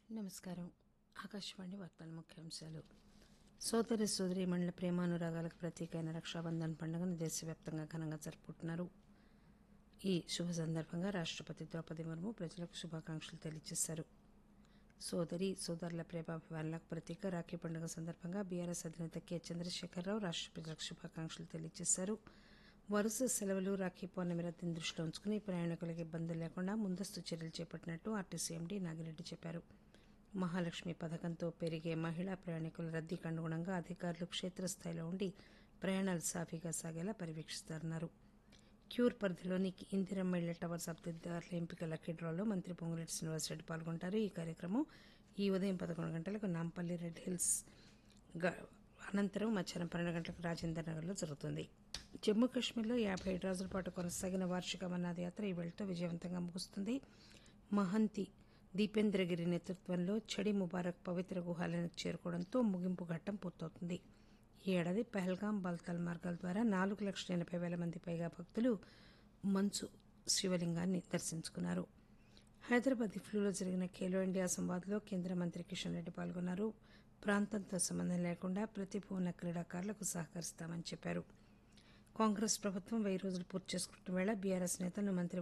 నమస్కారం ఆకాశవాణి వార్తల ముఖ్యాంశాలు సోదరి సోదరి మండల ప్రేమానురాగాలకు ప్రతీక అయిన రక్షాబంధన్ పండుగను దేశవ్యాప్తంగా ఘనంగా జరుపుకుంటున్నారు ఈ శుభ సందర్భంగా రాష్టపతి ద్రౌపది ముర్ము ప్రజలకు శుభాకాంక్షలు తెలియజేశారు సోదరి సోదరుల ప్రేమాభిమానులకు ప్రతీక రాఖీ పండుగ సందర్భంగా బీఆర్ఎస్ అధినేత కె చంద్రశేఖరరావు రాష్ట ప్రజలకు శుభాకాంక్షలు తెలియజేశారు వరుస సెలవులు రాఖీ పౌర్ణమి రద్దీని దృష్టిలో ఉంచుకుని ప్రయాణికులకు ఇబ్బందులు లేకుండా ముందస్తు చర్యలు చేపట్టినట్టు ఆర్టీసీ ఎండీ నాగిరెడ్డి చెప్పారు మహాలక్ష్మి పథకంతో పెరిగే మహిళా ప్రయాణికుల రద్దీకి అనుగుణంగా అధికారులు క్షేత్రస్థాయిలో ఉండి ప్రయాణాలు సాఫీగా సాగేలా పర్యవేక్షిస్తారన్నారు క్యూర్ పరిధిలోని ఇందిరమ్మ ఇళ్ల టవర్స్ అభ్యర్థుల ఎంపిక లక్కీ డ్రాలో మంత్రి పొంగులేటి శ్రీనివాసరెడ్డి పాల్గొంటారు ఈ కార్యక్రమం ఈ ఉదయం పదకొండు గంటలకు నాంపల్లి రెడ్ హిల్స్ గ- అనంతరం మధ్యాహ్నం పన్నెండు గంటలకు రాజేంద్ర నగర్లో జరుగుతుంది జమ్మూ కాశ్మీర్లో యాభై ఏడు రోజుల పాటు కొనసాగిన వార్షిక అమర్నాథ్ యాత్ర ఈ వేళతో విజయవంతంగా ముగుస్తుంది మహంతి దీపేంద్రగిరి నేతృత్వంలో చడి ముబారక్ పవిత్ర గుహాలకు చేరుకోవడంతో ముగింపు ఘట్టం పూర్తవుతుంది ఈ ఏడాది పహల్గాం బల్తాల్ మార్గాల ద్వారా నాలుగు లక్షల ఎనభై వేల మంది పైగా భక్తులు మంచు శివలింగాన్ని దర్శించుకున్నారు హైదరాబాద్ ఇఫ్లూలో జరిగిన ఖేలో ఇండియా సంవాద్లో కేంద్ర మంత్రి కిషన్ రెడ్డి పాల్గొన్నారు ప్రాంతంతో సంబంధం లేకుండా ప్రతిభ ఉన్న క్రీడాకారులకు సహకరిస్తామని చెప్పారు కాంగ్రెస్ ప్రభుత్వం వెయ్యి రోజులు పూర్తి చేసుకుంటున్న వేళ బీఆర్ఎస్ నేతలను మంత్రి